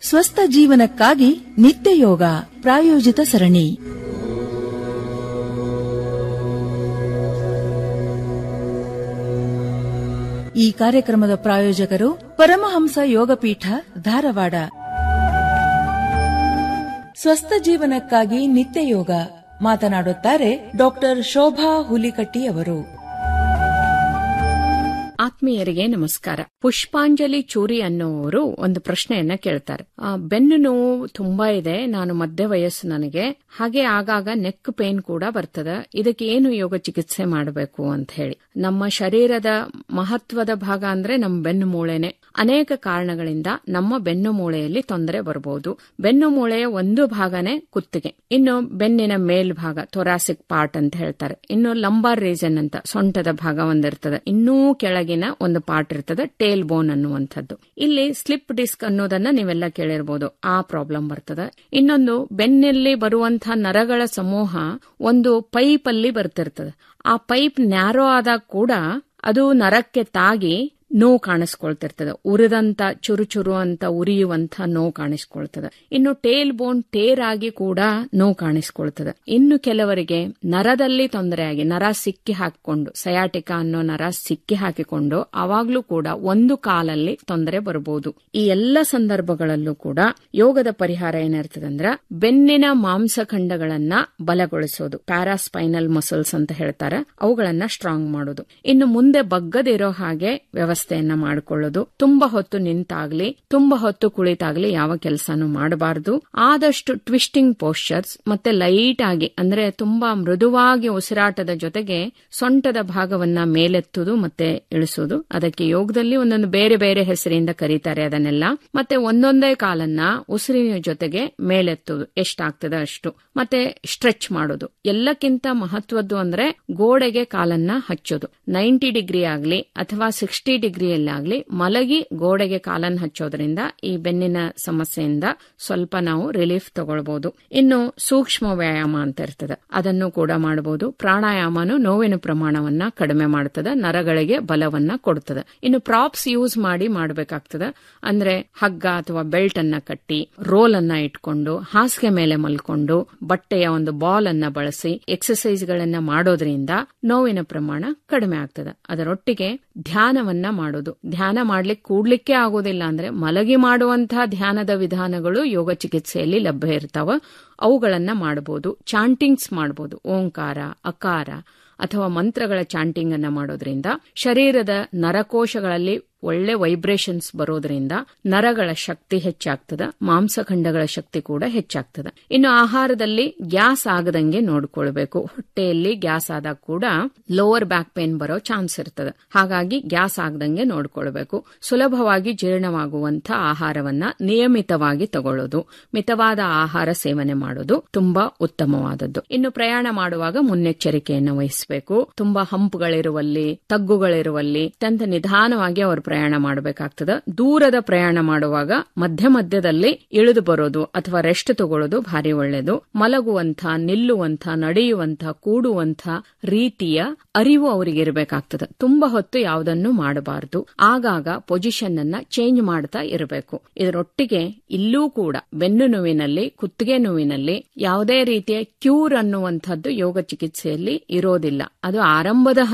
ಸ್ವಸ್ಥ ಜೀವನಕ್ಕಾಗಿ ನಿತ್ಯ ಯೋಗ ಪ್ರಾಯೋಜಿತ ಸರಣಿ ಈ ಕಾರ್ಯಕ್ರಮದ ಪ್ರಾಯೋಜಕರು ಪರಮಹಂಸ ಯೋಗಪೀಠ ಧಾರವಾಡ ಸ್ವಸ್ಥ ಜೀವನಕ್ಕಾಗಿ ನಿತ್ಯ ಯೋಗ ಮಾತನಾಡುತ್ತಾರೆ ಡಾಕ್ಟರ್ ಶೋಭಾ ಹುಲಿಕಟ್ಟಿ ಅವರು ಆತ್ಮೀಯರಿಗೆ ನಮಸ್ಕಾರ ಪುಷ್ಪಾಂಜಲಿ ಚೂರಿ ಅನ್ನೋರು ಒಂದು ಪ್ರಶ್ನೆಯನ್ನ ಕೇಳ್ತಾರೆ ಆ, ಬೆನ್ನು ನೋವು ತುಂಬಾ ಇದೆ ನಾನು ಮಧ್ಯ ವಯಸ್ಸು ನನಗೆ ಹಾಗೆ ಆಗಾಗ ನೆಕ್ ಪೇನ್ ಕೂಡ ಬರ್ತದೆ ಇದಕ್ಕೆ ಏನು ಯೋಗ ಚಿಕಿತ್ಸೆ ಮಾಡಬೇಕು ಅಂತ ಹೇಳಿ ನಮ್ಮ ಶರೀರದ ಮಹತ್ವದ ಭಾಗ ಅಂದ್ರೆ ನಮ್ಮ ಬೆನ್ನು ಮೂಳೆನೆ ಅನೇಕ ಕಾರಣಗಳಿಂದ ನಮ್ಮ ಬೆನ್ನು ಮೂಳೆಯಲ್ಲಿ ತೊಂದರೆ ಬರಬಹುದು ಬೆನ್ನು ಮೂಳೆಯ ಒಂದು ಭಾಗನೇ ಕುತ್ತಿಗೆ ಇನ್ನು ಬೆನ್ನಿನ ಮೇಲ್ಭಾಗ ಥೊರಾಸಿಕ್ ಪಾರ್ಟ್ ಅಂತ ಹೇಳ್ತಾರೆ ಇನ್ನು ಲಂಬಾರ್ ರೀಜನ್ ಅಂತ ಸೊಂಟದ ಭಾಗ ಒಂದಿರ್ತದೆ ಇನ್ನೂ ಕೆಳಗಿನ ಒಂದು ಪಾರ್ಟ್ ಇರ್ತದೆ ಟೇಲ್ ಬೋನ್ ಅನ್ನುವಂಥದ್ದು ಇಲ್ಲಿ ಸ್ಲಿಪ್ ಡಿಸ್ಕ್ ಅನ್ನೋದನ್ನ ನೀವೆಲ್ಲ ಕೇಳಿರ್ಬೋದು ಆ ಪ್ರಾಬ್ಲಮ್ ಬರ್ತದೆ ಇನ್ನೊಂದು ಬೆನ್ನಲ್ಲಿ ಬರುವಂತಹ ನರಗಳ ಸಮೂಹ ಒಂದು ಪೈಪ್ ಅಲ್ಲಿ ಬರ್ತಿರ್ತದೆ ಆ ಪೈಪ್ ನ್ಯಾರೋ ಆದಾಗ ಕೂಡ ಅದು ನರಕ್ಕೆ ತಾಗಿ ನೋವು ಕಾಣಿಸ್ಕೊಳ್ತಿರ್ತದೆ ಉರಿದಂತ ಚುರು ಚುರು ಅಂತ ಉರಿಯುವಂತ ನೋವು ಕಾಣಿಸ್ಕೊಳ್ತದೆ ಇನ್ನು ಟೇಲ್ ಬೋನ್ ಟೇರ್ ಆಗಿ ಕೂಡ ನೋವು ಕಾಣಿಸ್ಕೊಳ್ತದೆ ಇನ್ನು ಕೆಲವರಿಗೆ ನರದಲ್ಲಿ ತೊಂದರೆ ಆಗಿ ನರ ಸಿಕ್ಕಿ ಹಾಕಿಕೊಂಡು ಸಯಾಟಿಕಾ ಅನ್ನೋ ನರ ಸಿಕ್ಕಿ ಹಾಕಿಕೊಂಡು ಅವಾಗ್ಲೂ ಕೂಡ ಒಂದು ಕಾಲಲ್ಲಿ ತೊಂದರೆ ಬರಬಹುದು ಈ ಎಲ್ಲ ಸಂದರ್ಭಗಳಲ್ಲೂ ಕೂಡ ಯೋಗದ ಪರಿಹಾರ ಏನಿರ್ತದೆ ಅಂದ್ರೆ ಬೆನ್ನಿನ ಮಾಂಸಖಂಡಗಳನ್ನ ಬಲಗೊಳಿಸೋದು ಪ್ಯಾರಾಸ್ಪೈನಲ್ ಮಸಲ್ಸ್ ಅಂತ ಹೇಳ್ತಾರೆ ಅವುಗಳನ್ನ ಸ್ಟ್ರಾಂಗ್ ಮಾಡೋದು ಇನ್ನು ಮುಂದೆ ಬಗ್ಗದಿರೋ ಹಾಗೆ ವ್ಯವಸ್ಥೆಯನ್ನ ಮಾಡಿಕೊಳ್ಳೋದು ತುಂಬಾ ಹೊತ್ತು ನಿಂತಾಗ್ಲಿ ತುಂಬಾ ಹೊತ್ತು ಕುಳಿತಾಗ್ಲಿ ಯಾವ ಕೆಲಸನೂ ಮಾಡಬಾರದು ಆದಷ್ಟು ಟ್ವಿಸ್ಟಿಂಗ್ ಪೋಸ್ಚರ್ಸ್ ಮತ್ತೆ ಲೈಟ್ ಆಗಿ ಅಂದ್ರೆ ತುಂಬಾ ಮೃದುವಾಗಿ ಉಸಿರಾಟದ ಜೊತೆಗೆ ಸೊಂಟದ ಭಾಗವನ್ನ ಮೇಲೆತ್ತುದು ಮತ್ತೆ ಇಳಿಸೋದು ಅದಕ್ಕೆ ಯೋಗದಲ್ಲಿ ಒಂದೊಂದು ಬೇರೆ ಬೇರೆ ಹೆಸರಿಂದ ಕರೀತಾರೆ ಅದನ್ನೆಲ್ಲ ಮತ್ತೆ ಒಂದೊಂದೇ ಕಾಲನ್ನ ಉಸಿರಿನ ಜೊತೆಗೆ ಮೇಲೆತ್ತುದು ಎಷ್ಟಾಗ್ತದೆ ಅಷ್ಟು ಮತ್ತೆ ಸ್ಟ್ರೆಚ್ ಮಾಡೋದು ಎಲ್ಲಕ್ಕಿಂತ ಮಹತ್ವದ್ದು ಅಂದ್ರೆ ಗೋಡೆಗೆ ಕಾಲನ್ನ ಹಚ್ಚೋದು ನೈಂಟಿ ಡಿಗ್ರಿ ಆಗ್ಲಿ ಅಥವಾ ಸಿಕ್ಸ್ಟಿ ಡಿಗ್ರಿಯಲ್ಲಾಗ್ಲಿ ಮಲಗಿ ಗೋಡೆಗೆ ಕಾಲನ್ನು ಹಚ್ಚೋದ್ರಿಂದ ಈ ಬೆನ್ನಿನ ಸಮಸ್ಯೆಯಿಂದ ಸ್ವಲ್ಪ ನಾವು ರಿಲೀಫ್ ತಗೊಳ್ಬಹುದು ಇನ್ನು ಸೂಕ್ಷ್ಮ ವ್ಯಾಯಾಮ ಅಂತ ಇರ್ತದೆ ಅದನ್ನು ಕೂಡ ಮಾಡಬಹುದು ಪ್ರಾಣಾಯಾಮನು ನೋವಿನ ಪ್ರಮಾಣವನ್ನ ಕಡಿಮೆ ಮಾಡುತ್ತದೆ ನರಗಳಿಗೆ ಬಲವನ್ನ ಕೊಡುತ್ತದೆ ಇನ್ನು ಪ್ರಾಪ್ಸ್ ಯೂಸ್ ಮಾಡಿ ಮಾಡಬೇಕಾಗ್ತದೆ ಅಂದ್ರೆ ಹಗ್ಗ ಅಥವಾ ಬೆಲ್ಟ್ ಅನ್ನ ಕಟ್ಟಿ ರೋಲ್ ಅನ್ನ ಇಟ್ಕೊಂಡು ಹಾಸಿಗೆ ಮೇಲೆ ಮಲ್ಕೊಂಡು ಬಟ್ಟೆಯ ಒಂದು ಬಾಲ್ ಅನ್ನ ಬಳಸಿ ಎಕ್ಸಸೈಸ್ ಗಳನ್ನ ಮಾಡೋದ್ರಿಂದ ನೋವಿನ ಪ್ರಮಾಣ ಕಡಿಮೆ ಆಗ್ತದೆ ಅದರೊಟ್ಟಿಗೆ ಧ್ಯಾನವನ್ನ ಮಾಡೋದು ಧ್ಯಾನ ಮಾಡ್ಲಿಕ್ಕೆ ಕೂಡ್ಲಿಕ್ಕೆ ಆಗೋದಿಲ್ಲ ಅಂದ್ರೆ ಮಲಗಿ ಮಾಡುವಂತಹ ಧ್ಯಾನದ ವಿಧಾನಗಳು ಯೋಗ ಚಿಕಿತ್ಸೆಯಲ್ಲಿ ಲಭ್ಯ ಇರ್ತಾವ ಅವುಗಳನ್ನ ಮಾಡಬಹುದು ಚಾಂಟಿಂಗ್ಸ್ ಮಾಡಬಹುದು ಓಂಕಾರ ಅಕಾರ ಅಥವಾ ಮಂತ್ರಗಳ ಚಾಂಟಿಂಗ್ ಅನ್ನ ಮಾಡೋದ್ರಿಂದ ಶರೀರದ ನರಕೋಶಗಳಲ್ಲಿ ಒಳ್ಳೆ ವೈಬ್ರೇಷನ್ಸ್ ಬರೋದ್ರಿಂದ ನರಗಳ ಶಕ್ತಿ ಹೆಚ್ಚಾಗ್ತದ ಮಾಂಸಖಂಡಗಳ ಶಕ್ತಿ ಕೂಡ ಹೆಚ್ಚಾಗ್ತದ ಇನ್ನು ಆಹಾರದಲ್ಲಿ ಗ್ಯಾಸ್ ಆಗದಂಗೆ ನೋಡ್ಕೊಳ್ಬೇಕು ಹೊಟ್ಟೆಯಲ್ಲಿ ಗ್ಯಾಸ್ ಆದಾಗ ಕೂಡ ಲೋವರ್ ಬ್ಯಾಕ್ ಪೇನ್ ಬರೋ ಚಾನ್ಸ್ ಇರ್ತದೆ ಹಾಗಾಗಿ ಗ್ಯಾಸ್ ಆಗದಂಗೆ ನೋಡ್ಕೊಳ್ಬೇಕು ಸುಲಭವಾಗಿ ಜೀರ್ಣವಾಗುವಂತ ಆಹಾರವನ್ನ ನಿಯಮಿತವಾಗಿ ತಗೊಳ್ಳೋದು ಮಿತವಾದ ಆಹಾರ ಸೇವನೆ ಮಾಡೋದು ತುಂಬಾ ಉತ್ತಮವಾದದ್ದು ಇನ್ನು ಪ್ರಯಾಣ ಮಾಡುವಾಗ ಮುನ್ನೆಚ್ಚರಿಕೆಯನ್ನು ವಹಿಸಬೇಕು ತುಂಬಾ ಹಂಪ್ಗಳಿರುವಲ್ಲಿ ತಗ್ಗುಗಳಿರುವಲ್ಲಿ ಅತ್ಯಂತ ನಿಧಾನವಾಗಿ ಅವರು ಪ್ರಯಾಣ ಮಾಡಬೇಕಾಗ್ತದೆ ದೂರದ ಪ್ರಯಾಣ ಮಾಡುವಾಗ ಮಧ್ಯ ಮಧ್ಯದಲ್ಲಿ ಇಳಿದು ಬರೋದು ಅಥವಾ ರೆಸ್ಟ್ ತಗೊಳ್ಳೋದು ಭಾರಿ ಒಳ್ಳೆಯದು ಮಲಗುವಂತ ನಿಲ್ಲುವಂತ ನಡೆಯುವಂತ ಕೂಡುವಂತ ರೀತಿಯ ಅರಿವು ಅವರಿಗೆ ಇರಬೇಕಾಗ್ತದೆ ತುಂಬಾ ಹೊತ್ತು ಯಾವುದನ್ನು ಮಾಡಬಾರದು ಆಗಾಗ ಪೊಸಿಷನ್ ಅನ್ನ ಚೇಂಜ್ ಮಾಡ್ತಾ ಇರಬೇಕು ಇದರೊಟ್ಟಿಗೆ ಇಲ್ಲೂ ಕೂಡ ಬೆನ್ನು ನೋವಿನಲ್ಲಿ ಕುತ್ತಿಗೆ ನೋವಿನಲ್ಲಿ ಯಾವುದೇ ರೀತಿಯ ಕ್ಯೂರ್ ಅನ್ನುವಂಥದ್ದು ಯೋಗ ಚಿಕಿತ್ಸೆಯಲ್ಲಿ ಇರೋದಿಲ್ಲ ಅದು ಆರಂಭದ